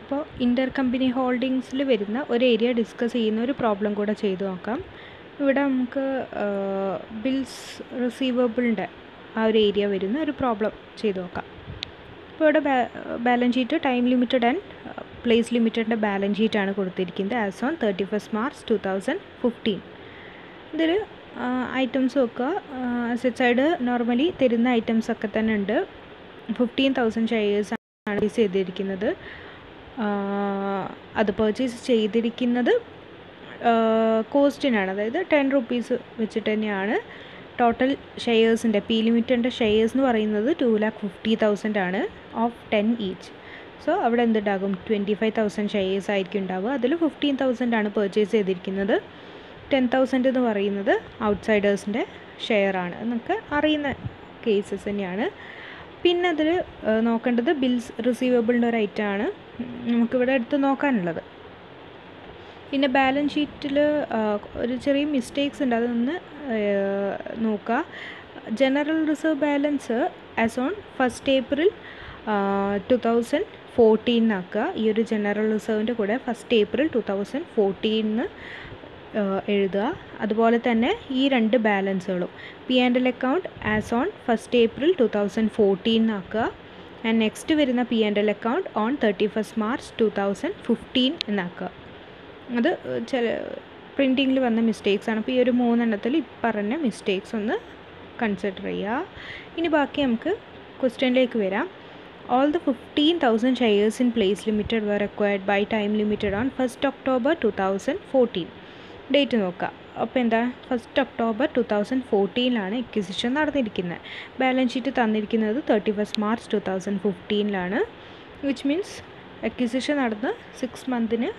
അപ്പോൾ ഇൻ്റർ കമ്പനി ഹോൾഡിങ്സിൽ വരുന്ന ഒരു ഏരിയ ഡിസ്കസ് ചെയ്യുന്ന ഒരു പ്രോബ്ലം കൂടെ ചെയ്തു നോക്കാം ഇവിടെ നമുക്ക് ബിൽസ് റിസീവബിളിൻ്റെ ആ ഒരു ഏരിയ വരുന്ന ഒരു പ്രോബ്ലം ചെയ്തു നോക്കാം ഇപ്പോൾ ഇവിടെ balance sheet time limited and place ലിമിറ്റഡിൻ്റെ ബാലൻസ് ഷീറ്റാണ് കൊടുത്തിരിക്കുന്നത് as on thirty first March two thousand fifteen ഇതിൽ ഐറ്റംസ് വെക്കുക അസറ്റ് സൈഡ് നോർമലി തരുന്ന ഐറ്റംസ് ഒക്കെ തന്നെ ഉണ്ട് ഫിഫ്റ്റീൻ തൗസൻഡ് ഷെയർസ് ആണ് പർച്ചേസ് ചെയ്തിരിക്കുന്നത് അത് പർച്ചേസ് ചെയ്തിരിക്കുന്നത് കോസ്റ്റിനാണ് അതായത് ടെൻ റുപ്പീസ് വെച്ചിട്ട് തന്നെയാണ് ടോട്ടൽ ഷെയർസിൻ്റെ പി ലിമിറ്റഡിൻ്റെ ഷെയർസ് എന്ന് പറയുന്നത് ടു ലാക്ക് ഫിഫ്റ്റി തൗസൻഡ് ആണ് ഓഫ് ടെൻ ഈച്ച് സോ അവിടെ എന്തുണ്ടാകും ട്വൻറ്റി ഫൈവ് തൗസൻഡ് ഷെയർസ് ആയിരിക്കും ഉണ്ടാവുക അതിൽ ഫിഫ്റ്റീൻ തൗസൻഡ് ആണ് പർച്ചേസ് ചെയ്തിരിക്കുന്നത് ടെൻ തൗസൻഡ് എന്ന് പറയുന്നത് ഔട്ട്സൈഡേഴ്സിൻ്റെ ഷെയർ ആണ് നമുക്ക് അറിയുന്ന കേസസ് തന്നെയാണ് പിന്നെ അതിൽ നോക്കേണ്ടത് ബിൽസ് റിസീവബിളിൻ്റെ ഒരു ഐറ്റം ആണ് നമുക്കിവിടെ എടുത്ത് നോക്കാനുള്ളത് പിന്നെ ബാലൻസ് ഷീറ്റിൽ ഒരു ചെറിയ മിസ്റ്റേക്സ് ഉണ്ട് അതൊന്ന് നോക്കുക general reserve balance as on first April two thousand ഫോർട്ടീനാക്കുക ഈ ഒരു ജനറൽ റിസർവിൻ്റെ കൂടെ ഫസ്റ്റ് ഏപ്രിൽ ടു തൗസൻഡ് ഫോർട്ടീന്ന് എഴുതുക അതുപോലെ തന്നെ ഈ രണ്ട് ബാലൻസുകളും P and L account as on first April two thousand ഫോർട്ടീനാക്കുക ആൻഡ് നെക്സ്റ്റ് വരുന്ന P and L account on thirty first March two thousand fifteen എന്നാക്കുക അത് ചില പ്രിൻറ്റിങ്ങിൽ വന്ന മിസ്റ്റേക്സ് ആണ് അപ്പോൾ ഈ ഒരു മൂന്നെണ്ണത്തിൽ ഈ പറഞ്ഞ മിസ്റ്റേക്സ് ഒന്ന് കൺസിഡർ ചെയ്യുക ഇനി ബാക്കി നമുക്ക് ക്വസ്റ്റ്യനിലേക്ക് വരാം all the fifteen thousand shares in place limited were acquired by time limited on first October two thousand fourteen date നോക്കുക അപ്പോൾ എന്താ ഫസ്റ്റ് ഒക്ടോബർ ടു തൗസൻഡ് ഫോർട്ടീനിലാണ് എക്വിസിഷൻ നടന്നിരിക്കുന്നത് ബാലൻസ് ഷീറ്റ് തന്നിരിക്കുന്നത് thirty first March two thousand ഫിഫ്റ്റീനിലാണ് which means acquisition നടന്ന് six മന്തിന്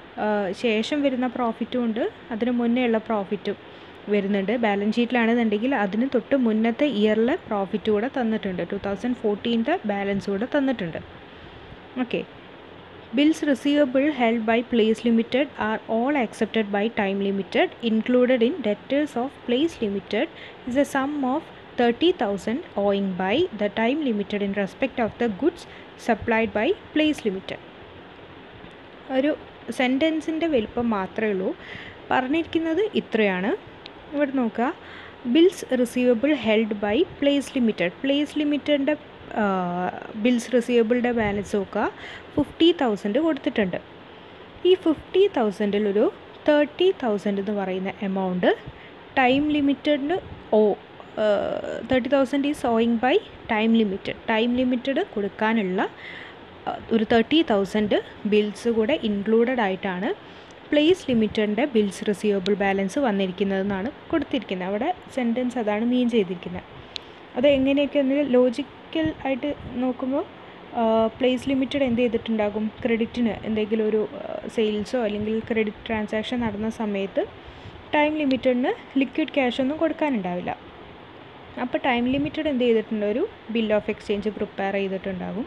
ശേഷം വരുന്ന പ്രോഫിറ്റും ഉണ്ട് അതിന് മുന്നേ ഉള്ള പ്രോഫിറ്റും വരുന്നുണ്ട് ബാലൻസ് ഷീറ്റിലാണെന്നുണ്ടെങ്കിൽ അതിന് തൊട്ട് മുന്നത്തെ ഇയറിലെ പ്രോഫിറ്റ് കൂടെ തന്നിട്ടുണ്ട് ടു തൗസൻഡ് ഫോർട്ടീൻ്റെ ബാലൻസ് കൂടെ തന്നിട്ടുണ്ട് okay bills receivable held by place limited are all accepted by time limited included in debtors of place limited is a sum of thirty thousand owing by the time limited in respect of the goods supplied by place limited ഒരു സെൻറ്റൻസിൻ്റെ വലിപ്പം മാത്രമേ ഉള്ളൂ പറഞ്ഞിരിക്കുന്നത് ഇത്രയാണ് ഇവിടെ നോക്കുക bills receivable held by place limited place ലിമിറ്റഡിൻ്റെ ബിൽസ് റിസീവബിളിൻ്റെ ബാലൻസ് നോക്കുക ഫിഫ്റ്റി തൗസൻഡ് കൊടുത്തിട്ടുണ്ട് ഈ ഫിഫ്റ്റി തൗസൻഡിലൊരു തേർട്ടി തൗസൻഡ് എന്ന് പറയുന്ന എമൗണ്ട് ടൈം ലിമിറ്റഡിന് oh thirty thousand is owing by time limited time limited കൊടുക്കാനുള്ള ഒരു തേർട്ടി തൗസൻഡ് ബിൽസ് കൂടെ ഇൻക്ലൂഡഡ് ആയിട്ടാണ് പ്ലേസ് ലിമിറ്റഡിൻ്റെ ബിൽസ് റിസീവബിൾ ബാലൻസ് വന്നിരിക്കുന്നതെന്നാണ് കൊടുത്തിരിക്കുന്നത് അവിടെ സെൻറ്റൻസ് അതാണ് മീൻ ചെയ്തിരിക്കുന്നത് അത് എങ്ങനെയൊക്കെ ഒന്ന് ലോജിക്കൽ ആയിട്ട് നോക്കുമ്പോൾ പ്ലേസ് ലിമിറ്റഡ് എന്ത് ചെയ്തിട്ടുണ്ടാകും ക്രെഡിറ്റിന് എന്തെങ്കിലും ഒരു സെയിൽസോ അല്ലെങ്കിൽ ക്രെഡിറ്റ് ട്രാൻസാക്ഷൻ നടന്ന സമയത്ത് ടൈം ലിമിറ്റഡിന് ലിക്വിഡ് ക്യാഷ് ഒന്നും കൊടുക്കാനുണ്ടാവില്ല അപ്പോൾ ടൈം ലിമിറ്റഡ് എന്ത് ചെയ്തിട്ടുണ്ട് ഒരു ബിൽ ഓഫ് എക്സ്ചേഞ്ച് പ്രിപ്പയർ ചെയ്തിട്ടുണ്ടാകും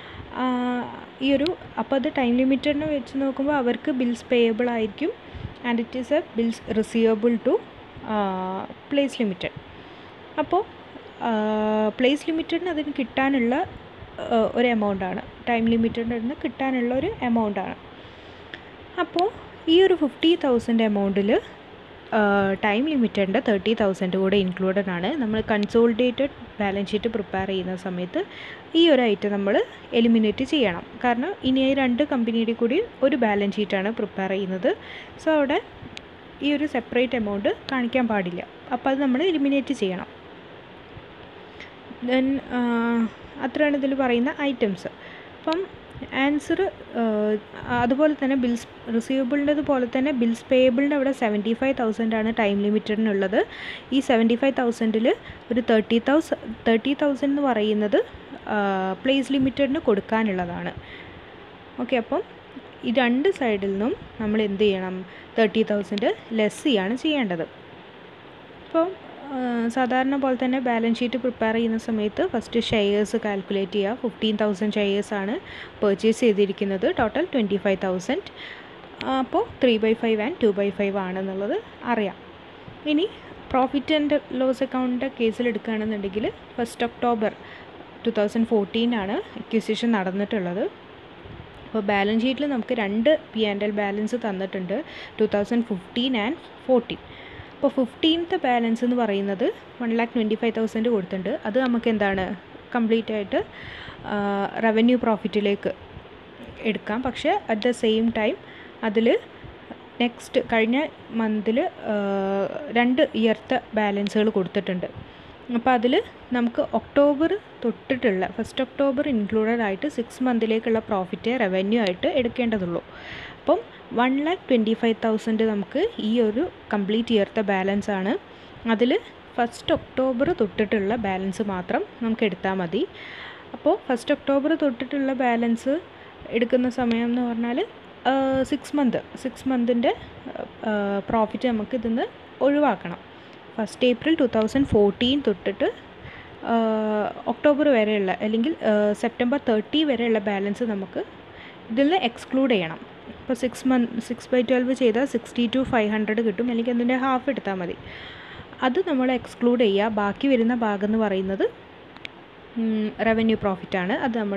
ഈ ഒരു അപ്പോൾ അത് ടൈം ലിമിറ്റഡിനെ വെച്ച് നോക്കുമ്പോൾ അവർക്ക് ബിൽസ് പേയബിൾ ആയിരിക്കും and it is a bills receivable to place limited അപ്പോൾ പ്ലേസ് ലിമിറ്റഡിന് അതിന് കിട്ടാനുള്ള ഒരു എമൗണ്ടാണ് ടൈം ലിമിറ്റഡിൽ നിന്ന് കിട്ടാനുള്ള ഒരു എമൗണ്ടാണ് അപ്പോൾ ഈ ഒരു ഫിഫ്റ്റി തൗസൻഡ് എമൗണ്ടിൽ ടൈം ലിമിറ്റഡിൻ്റെ തേർട്ടി തൗസൻഡ് കൂടെ ഇൻക്ലൂഡഡ് ആണ് നമ്മൾ കൺസോളിഡേറ്റഡ് ബാലൻസ് ഷീറ്റ് പ്രിപ്പയർ ചെയ്യുന്ന സമയത്ത് ഈ ഒരു ഐറ്റം നമ്മൾ എലിമിനേറ്റ് ചെയ്യണം കാരണം ഇനി ഈ രണ്ട് കമ്പനിയുടെ കൂടി ഒരു ബാലൻസ് ഷീറ്റാണ് പ്രിപ്പയർ ചെയ്യുന്നത് സോ അവിടെ ഈ ഒരു സെപ്പറേറ്റ് എമൗണ്ട് കാണിക്കാൻ പാടില്ല അപ്പോൾ അത് നമ്മൾ എലിമിനേറ്റ് ചെയ്യണം ദെൻ അത്രയാണ് ഇതിൽ പറയുന്ന ഐറ്റംസ് അപ്പം ആൻസർ അതുപോലെ തന്നെ ബിൽസ് റിസീവബിളിൻ്റെ പോലെ തന്നെ ബിൽസ് പേയബിളിൻ്റെ അവിടെ സെവൻറ്റി ഫൈവ് തൗസൻഡ് ആണ് ടൈം ലിമിറ്റഡിനുള്ളത് ഈ സെവൻറ്റി ഫൈവ് തൗസൻഡിൽ ഒരു തേർട്ടി തൗസൻഡ് തേർട്ടി തൗസൻഡ് എന്ന് പറയുന്നത് പ്ലേസ് ലിമിറ്റഡിന് കൊടുക്കാനുള്ളതാണ് ഓക്കെ അപ്പം ഈ രണ്ട് സൈഡിൽ നിന്നും നമ്മൾ എന്ത് ചെയ്യണം തേർട്ടി തൗസൻഡ് ലെസ് ചെയ്യാണ് ചെയ്യേണ്ടത് അപ്പോൾ സാധാരണ പോലെ തന്നെ ബാലൻസ് ഷീറ്റ് പ്രിപ്പയർ ചെയ്യുന്ന സമയത്ത് ഫസ്റ്റ് ഷെയർസ് കാൽക്കുലേറ്റ് ചെയ്യുക ഫിഫ്റ്റീൻ തൗസൻഡ് ഷെയർസാണ് പർച്ചേസ് ചെയ്തിരിക്കുന്നത് ടോട്ടൽ ട്വൻറ്റി ഫൈവ് തൗസൻഡ് അപ്പോൾ three by five and two by five ആണെന്നുള്ളത് അറിയാം ഇനി പ്രോഫിറ്റ് ആൻഡ് ലോസ് അക്കൗണ്ടിൻ്റെ കേസിൽ എടുക്കുകയാണെന്നുണ്ടെങ്കിൽ ഫസ്റ്റ് ഒക്ടോബർ ടു തൗസൻഡ് ഫോർട്ടീനാണ് അക്വിസിഷൻ നടന്നിട്ടുള്ളത് അപ്പോൾ ബാലൻസ് ഷീറ്റിൽ നമുക്ക് രണ്ട് പി ആൻഡ് എൽ ബാലൻസ് തന്നിട്ടുണ്ട് two thousand fifteen and fourteen അപ്പോൾ ഫിഫ്റ്റീൻത്തെ ബാലൻസ് എന്ന് പറയുന്നത് one lakh twenty five thousand കൊടുത്തിട്ടുണ്ട് അത് നമുക്ക് എന്താണ് കംപ്ലീറ്റ് ആയിട്ട് റവന്യൂ പ്രോഫിറ്റിലേക്ക് എടുക്കാം പക്ഷേ അറ്റ് ദ സെയിം ടൈം അതിൽ നെക്സ്റ്റ് കഴിഞ്ഞ മന്തിൽ രണ്ട് ഇയർത്തെ ബാലൻസുകൾ കൊടുത്തിട്ടുണ്ട് അപ്പോൾ അതിൽ നമുക്ക് ഒക്ടോബർ തൊട്ടിട്ടുള്ള ഫസ്റ്റ് ഒക്ടോബർ ഇൻക്ലൂഡഡ് ആയിട്ട് സിക്സ് മന്തിലേക്കുള്ള പ്രോഫിറ്റ് റവന്യൂ ആയിട്ട് എടുക്കേണ്ടതുള്ളൂ അപ്പം one lakh twenty five thousand നമുക്ക് ഈ ഒരു കംപ്ലീറ്റ് ഇയർത്തെ ബാലൻസ് ആണ് അതിൽ ഫസ്റ്റ് ഒക്ടോബർ തൊട്ടിട്ടുള്ള ബാലൻസ് മാത്രം നമുക്ക് എടുത്താൽ മതി അപ്പോൾ ഫസ്റ്റ് ഒക്ടോബർ തൊട്ടിട്ടുള്ള ബാലൻസ് എടുക്കുന്ന സമയം എന്ന് പറഞ്ഞാൽ സിക്സ് മന്ത് സിക്സ് മന്തിൻ്റെ പ്രോഫിറ്റ് നമുക്ക് ഇതിന്ന് ഒഴിവാക്കണം first April two thousand fourteen തൊട്ടിട്ട് ഒക്ടോബർ വരെയുള്ള അല്ലെങ്കിൽ സെപ്റ്റംബർ തേർട്ടി വരെയുള്ള ബാലൻസ് നമുക്ക് ഇതിൽ നിന്ന് എക്സ്ക്ലൂഡ് ചെയ്യണം ഇപ്പോൾ six month six by twelve ചെയ്താൽ സിക്സ്റ്റി ടു ഫൈവ് ഹൺഡ്രഡ് കിട്ടും അല്ലെങ്കിൽ അതിൻ്റെ ഹാഫ് എടുത്താൽ മതി അത് നമ്മൾ എക്സ്ക്ലൂഡ് ചെയ്യുക ബാക്കി വരുന്ന ഭാഗം എന്ന് പറയുന്നത് റവന്യൂ പ്രോഫിറ്റാണ് അത് നമ്മൾ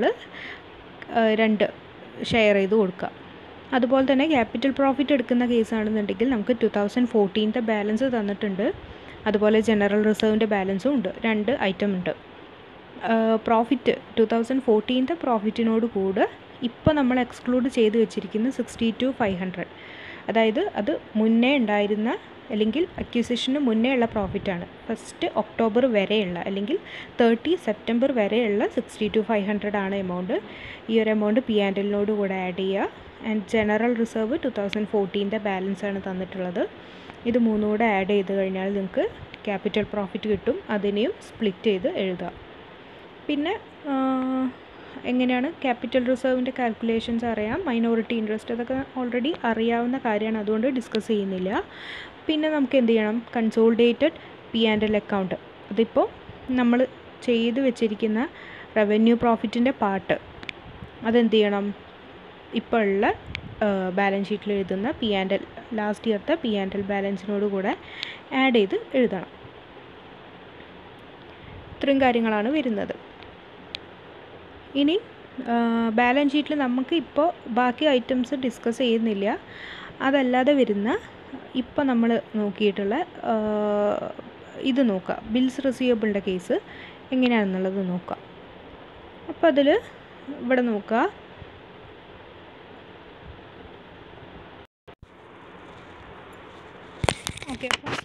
രണ്ട് ഷെയർ ചെയ്ത് കൊടുക്കുക അതുപോലെ തന്നെ ക്യാപിറ്റൽ പ്രോഫിറ്റ് എടുക്കുന്ന കേസാണെന്നുണ്ടെങ്കിൽ നമുക്ക് ടു തൗസൻഡ് ഫോർട്ടീനത്തെ ബാലൻസ് തന്നിട്ടുണ്ട് അതുപോലെ ജനറൽ റിസർവിൻ്റെ ബാലൻസും ഉണ്ട് രണ്ട് ഐറ്റം ഉണ്ട് പ്രോഫിറ്റ് ടു തൗസൻഡ് ഫോർട്ടീനത്തെ പ്രോഫിറ്റിനോട് കൂടെ ഇപ്പോൾ നമ്മൾ എക്സ്ക്ലൂഡ് ചെയ്ത് വെച്ചിരിക്കുന്ന സിക്സ്റ്റി ടു ഫൈവ് ഹൺഡ്രഡ് അതായത് അത് മുന്നേ ഉണ്ടായിരുന്ന അല്ലെങ്കിൽ അക്യൂസിഷന് മുന്നേ ഉള്ള പ്രോഫിറ്റാണ് ഫസ്റ്റ് ഒക്ടോബർ വരെയുള്ള അല്ലെങ്കിൽ തേർട്ടി സെപ്റ്റംബർ വരെയുള്ള സിക്സ്റ്റി ടു ഫൈവ് ഹൺഡ്രഡ് ആണ് എമൗണ്ട് ഈ ഒരു എമൗണ്ട് പി ആൻഡ് എല്ലിനോട് കൂടെ ആഡ് ചെയ്യുക and general reserve two thousand ഫോർട്ടീൻ്റെ ബാലൻസ് ആണ് തന്നിട്ടുള്ളത് ഇത് മൂന്നും കൂടെ ആഡ് ചെയ്ത് കഴിഞ്ഞാൽ നിങ്ങൾക്ക് ക്യാപിറ്റൽ പ്രോഫിറ്റ് കിട്ടും അതിനെയും സ്പ്ലിറ്റ് ചെയ്ത് എഴുതാം പിന്നെ എങ്ങനെയാണ് ക്യാപിറ്റൽ റിസർവിൻ്റെ കാൽക്കുലേഷൻസ് അറിയാം മൈനോറിറ്റി ഇൻട്രസ്റ്റ് അതൊക്കെ ഓൾറെഡി അറിയാവുന്ന കാര്യമാണ് അതുകൊണ്ട് ഡിസ്കസ് ചെയ്യുന്നില്ല പിന്നെ നമുക്ക് എന്ത് ചെയ്യണം consolidated P and L account അതിപ്പോൾ നമ്മൾ ചെയ്ത് വെച്ചിരിക്കുന്ന റവന്യൂ പ്രോഫിറ്റിൻ്റെ പാർട്ട് അതെന്ത് ചെയ്യണം ഇപ്പോൾ ഉള്ള ബാലൻസ് ഷീറ്റിൽ എഴുതുന്ന പി ആൻഡ് എൽ ലാസ്റ്റ് ഇയർത്തെ പി ആൻഡ് എൽ ബാലൻസിനോട് കൂടെ ആഡ് ചെയ്ത് എഴുതണം ഇത്രയും കാര്യങ്ങളാണ് വരുന്നത് ഇനി ബാലൻസ് ഷീറ്റിൽ നമുക്ക് ഇപ്പോൾ ബാക്കി ഐറ്റംസ് ഡിസ്കസ് ചെയ്യുന്നില്ല അതല്ലാതെ വരുന്ന ഇപ്പോൾ നമ്മൾ നോക്കിയിട്ടുള്ള ഇത് നോക്കുക ബിൽസ് റിസീവബിളിൻ്റെ കേസ് എങ്ങനെയാണെന്നുള്ളത് നോക്കാം അപ്പോൾ അതിൽ ഇവിടെ നോക്കുക ഓക്കെ അപ്പോൾ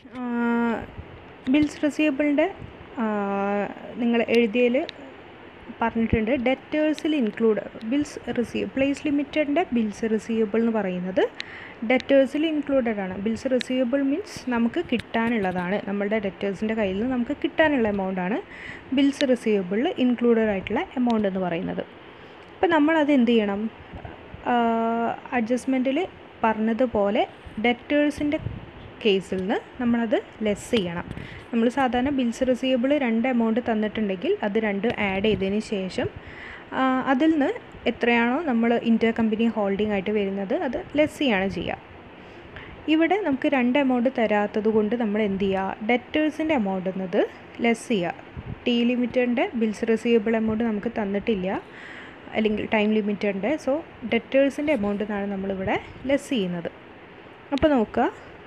ബിൽസ് റിസീവബിളിൻ്റെ നിങ്ങൾ എഴുതിയതിൽ പറഞ്ഞിട്ടുണ്ട് ഡെറ്റേഴ്സിൽ ഇൻക്ലൂഡ് ബിൽസ് റിസീവ് പ്ലേസ് ലിമിറ്റഡിൻ്റെ ബിൽസ് റിസീവബിൾ എന്ന് പറയുന്നത് ഡെറ്റേഴ്സിൽ ഇൻക്ലൂഡഡ് ആണ് ബിൽസ് റിസീവബിൾ മീൻസ് നമുക്ക് കിട്ടാനുള്ളതാണ് നമ്മളുടെ ഡെറ്റേഴ്സിൻ്റെ കയ്യിൽ നിന്ന് നമുക്ക് കിട്ടാനുള്ള എമൗണ്ട് ആണ് ബിൽസ് റിസീവബിളിൽ ഇൻക്ലൂഡഡ് ആയിട്ടുള്ള എമൗണ്ട് എന്ന് പറയുന്നത് അപ്പോൾ നമ്മളത് എന്ത് ചെയ്യണം അഡ്ജസ്റ്റ്മെൻറ്റിൽ പറഞ്ഞതുപോലെ ഡെറ്റേഴ്സിൻ്റെ കേസിൽ നിന്ന് നമ്മളത് ലെസ് ചെയ്യണം നമ്മൾ സാധാരണ ബിൽസ് റിസീവബിൾ രണ്ട് എമൗണ്ട് തന്നിട്ടുണ്ടെങ്കിൽ അത് രണ്ട് ആഡ് ചെയ്തതിന് ശേഷം അതിൽ നിന്ന് എത്രയാണോ നമ്മൾ ഇൻ്റർ കമ്പനി ഹോൾഡിംഗ് ആയിട്ട് വരുന്നത് അത് ലെസ് ചെയ്യാണ് ചെയ്യുക ഇവിടെ നമുക്ക് രണ്ട് എമൗണ്ട് തരാത്തത് കൊണ്ട് നമ്മൾ എന്ത് ചെയ്യുക ഡെറ്റേഴ്സിൻ്റെ എമൗണ്ട് എന്നത് ലെസ് ചെയ്യുക ടി ലിമിറ്റഡിൻ്റെ ബിൽസ് റിസീവബിൾ എമൗണ്ട് നമുക്ക് തന്നിട്ടില്ല അല്ലെങ്കിൽ ടൈം ലിമിറ്റഡിൻ്റെ സോ ഡെറ്റേഴ്സിൻ്റെ എമൗണ്ട് എന്നാണ് നമ്മളിവിടെ ലെസ് ചെയ്യുന്നത് അപ്പോൾ നോക്കുക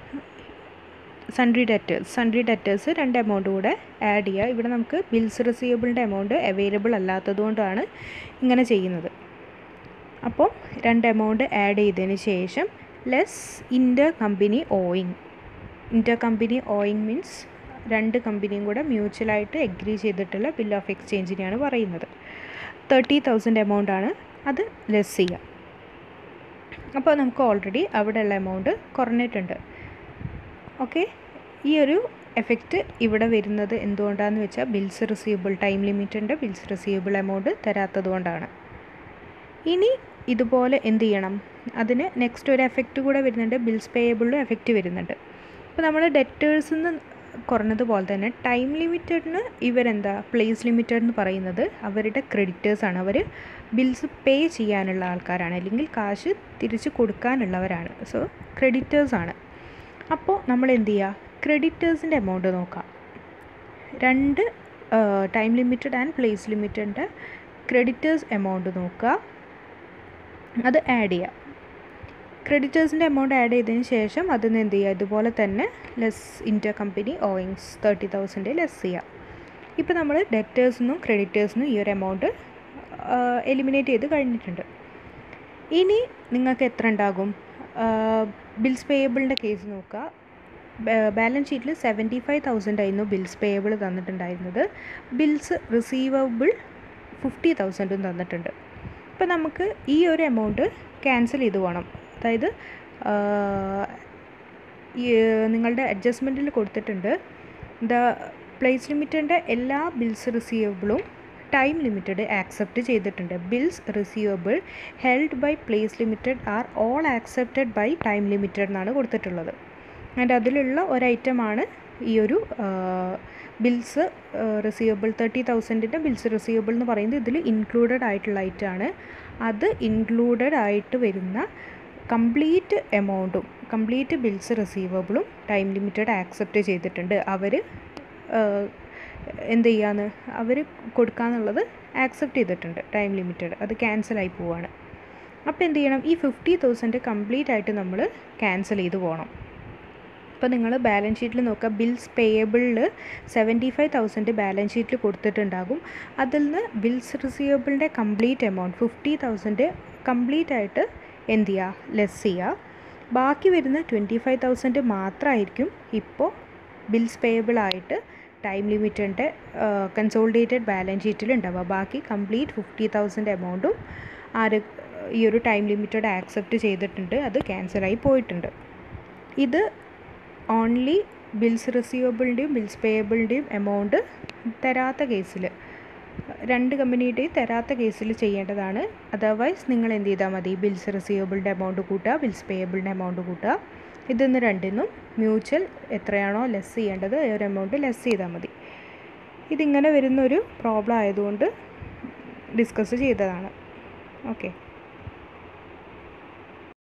സൺട്രി ഡെറ്റേഴ്സ് സൺട്രി ഡെറ്റേഴ്സ് രണ്ട് എമൗണ്ട് കൂടെ ആഡ് ചെയ്യുക ഇവിടെ നമുക്ക് ബിൽസ് റിസീവബിളിൻ്റെ എമൗണ്ട് അവൈലബിൾ അല്ലാത്തതുകൊണ്ടാണ് ഇങ്ങനെ ചെയ്യുന്നത് അപ്പോൾ രണ്ട് എമൗണ്ട് ആഡ് ചെയ്തതിന് ശേഷം less inter company owing inter company owing means രണ്ട് കമ്പനിയും കൂടെ മ്യൂച്വലായിട്ട് എഗ്രി ചെയ്തിട്ടുള്ള ബിൽ ഓഫ് എക്സ്ചേഞ്ചിനെയാണ് പറയുന്നത് തേർട്ടി തൗസൻഡ് എമൗണ്ട് ആണ് അത് ലെസ് ചെയ്യുക അപ്പോൾ നമുക്ക് ഓൾറെഡി അവിടെയുള്ള എമൗണ്ട് കുറഞ്ഞിട്ടുണ്ട് ഓക്കെ ഈ ഒരു എഫക്റ്റ് ഇവിടെ വരുന്നത് എന്തുകൊണ്ടാണെന്ന് വെച്ചാൽ ബിൽസ് റിസീവബിൾ ടൈം ലിമിറ്റിൻ്റെ ബിൽസ് റിസീവബിൾ എമൗണ്ട് തരാത്തത് കൊണ്ടാണ് ഇനി ഇതുപോലെ എന്ത് ചെയ്യണം അതിന് നെക്സ്റ്റ് ഒരു എഫക്റ്റ് കൂടെ വരുന്നുണ്ട് ബിൽസ് പേയബിളിലും എഫക്റ്റ് വരുന്നുണ്ട് അപ്പോൾ നമ്മൾ ഡെറ്റേഴ്സിൽ നിന്ന് കുറഞ്ഞതുപോലെ തന്നെ ടൈം ലിമിറ്റഡിന് ഇവരെന്താ പ്ലേസ് ലിമിറ്റഡ് എന്ന് പറയുന്നത് അവരുടെ ക്രെഡിറ്റേഴ്സാണ് അവർ ബിൽസ് പേ ചെയ്യാനുള്ള ആൾക്കാരാണ് അല്ലെങ്കിൽ കാശ് തിരിച്ച് കൊടുക്കാനുള്ളവരാണ് സോ ക്രെഡിറ്റേഴ്സാണ് അപ്പോൾ നമ്മൾ എന്ത് ചെയ്യുക ക്രെഡിറ്റേഴ്സിൻ്റെ എമൗണ്ട് നോക്കാം രണ്ട് ടൈം ലിമിറ്റഡ് ആൻഡ് പ്ലേസ് ലിമിറ്റഡിൻ്റെ ക്രെഡിറ്റേഴ്സ് എമൗണ്ട് നോക്കുക അത് ആഡ് ചെയ്യുക ക്രെഡിറ്റേഴ്സിൻ്റെ എമൗണ്ട് ആഡ് ചെയ്തതിന് ശേഷം അതിന് എന്ത് ചെയ്യുക ഇതുപോലെ തന്നെ less inter company owings thirty thousand less ചെയ്യുക ഇപ്പോൾ നമ്മൾ ഡെറ്റേഴ്സിനും ക്രെഡിറ്റേഴ്സിനും ഈ ഒരു എമൗണ്ട് എലിമിനേറ്റ് ചെയ്ത് കഴിഞ്ഞിട്ടുണ്ട് ഇനി നിങ്ങൾക്ക് എത്ര ഉണ്ടാകും ബിൽസ് പേയബിളിൻ്റെ കേസ് നോക്കുക ബാലൻസ് ഷീറ്റിൽ സെവൻറ്റി ഫൈവ് തൗസൻഡ് ആയിരുന്നു ബിൽസ് പേയബിൾ തന്നിട്ടുണ്ടായിരുന്നത് ബിൽസ് റിസീവബിൾ ഫിഫ്റ്റി തൗസൻഡും തന്നിട്ടുണ്ട് ഇപ്പോൾ നമുക്ക് ഈ ഒരു എമൗണ്ട് ക്യാൻസൽ ചെയ്ത് പോകണം അതായത് ഈ നിങ്ങളുടെ അഡ്ജസ്റ്റ്മെൻറ്റിൽ കൊടുത്തിട്ടുണ്ട് ദ പ്ലേസ് ലിമിറ്റഡിൻ്റെ എല്ലാ ബിൽസ് റിസീവബിളും ടൈം ലിമിറ്റഡ് ആക്സെപ്റ്റ് ചെയ്തിട്ടുണ്ട് bills receivable held by place limited are all accepted by time limited എന്നാണ് കൊടുത്തിട്ടുള്ളത് ആൻഡ് അതിലുള്ള ഒരു ഐറ്റമാണ് ഈ ഒരു ബിൽസ് റിസീവബിൾ തേർട്ടി തൗസൻഡിൻ്റെ ബിൽസ് റിസീവബിൾ എന്ന് പറയുന്നത് ഇതിൽ ഇൻക്ലൂഡഡ് ആയിട്ടുള്ള ഐറ്റമാണ് അത് ഇൻക്ലൂഡഡ് ആയിട്ട് വരുന്ന കംപ്ലീറ്റ് എമൗണ്ടും കംപ്ലീറ്റ് ബിൽസ് റിസീവബിളും ടൈം ലിമിറ്റഡ് ആക്സെപ്റ്റ് ചെയ്തിട്ടുണ്ട് അവർ എന്ത് ചെയ്യാന്ന് അവർ കൊടുക്കാന്നുള്ളത് ആക്സെപ്റ്റ് ചെയ്തിട്ടുണ്ട് ടൈം ലിമിറ്റഡ് അത് ക്യാൻസലായി പോവാണ് അപ്പോൾ എന്ത് ചെയ്യണം ഈ ഫിഫ്റ്റി തൗസൻഡ് കംപ്ലീറ്റ് ആയിട്ട് നമ്മൾ ക്യാൻസൽ ചെയ്ത് പോകണം ഇപ്പോൾ നിങ്ങൾ ബാലൻസ് ഷീറ്റിൽ നോക്കുക ബിൽസ് പേയബിളിൽ സെവൻറ്റി ഫൈവ് തൗസൻഡ് ബാലൻസ് ഷീറ്റിൽ കൊടുത്തിട്ടുണ്ടാകും അതിൽ നിന്ന് ബിൽസ് റിസീവബിളിൻ്റെ complete amount fifty thousand complete ആയിട്ട് എന്ത് ചെയ്യുക ലെസ് ചെയ്യുക ബാക്കി വരുന്ന ട്വൻറ്റി ഫൈവ് തൗസൻഡ് മാത്രമായിരിക്കും ഇപ്പോൾ ബിൽസ് പേയബിൾ ആയിട്ട് ടൈം ലിമിറ്റിൻ്റെ കൺസോളിഡേറ്റഡ് ബാലൻസ് ഷീറ്റിൽ ഉണ്ടാവുക ബാക്കി കംപ്ലീറ്റ് ഫിഫ്റ്റി തൗസൻഡ് എമൗണ്ടും ആര് ഈ ഒരു ടൈം ലിമിറ്റഡ് ആക്സെപ്റ്റ് ചെയ്തിട്ടുണ്ട് അത് ക്യാൻസലായി പോയിട്ടുണ്ട് ഇത് ഓൺലി ബിൽസ് റിസീവബിളിൻ്റെയും ബിൽസ് പേയബിളിൻ്റെയും എമൗണ്ട് തരാത്ത കേസിൽ രണ്ട് കമ്പനിയുടെയും തരാത്ത കേസിൽ ചെയ്യേണ്ടതാണ് അതർവൈസ് നിങ്ങൾ എന്ത് ചെയ്താൽ മതി ബിൽസ് റിസീവബിളിൻ്റെ എമൗണ്ട് കൂട്ടുക ബിൽസ് പേയബിളിൻ്റെ എമൗണ്ട് കൂട്ടുക ഇതിന്ന് രണ്ടിനും മ്യൂച്വൽ എത്രയാണോ ലെസ് ചെയ്യേണ്ടത് ആ ഒരു എമൗണ്ട് ലെസ് ചെയ്താൽ മതി ഇതിങ്ങനെ വരുന്നൊരു പ്രോബ്ലം ആയതുകൊണ്ട് ഡിസ്കസ് ചെയ്തതാണ് ഓക്കെ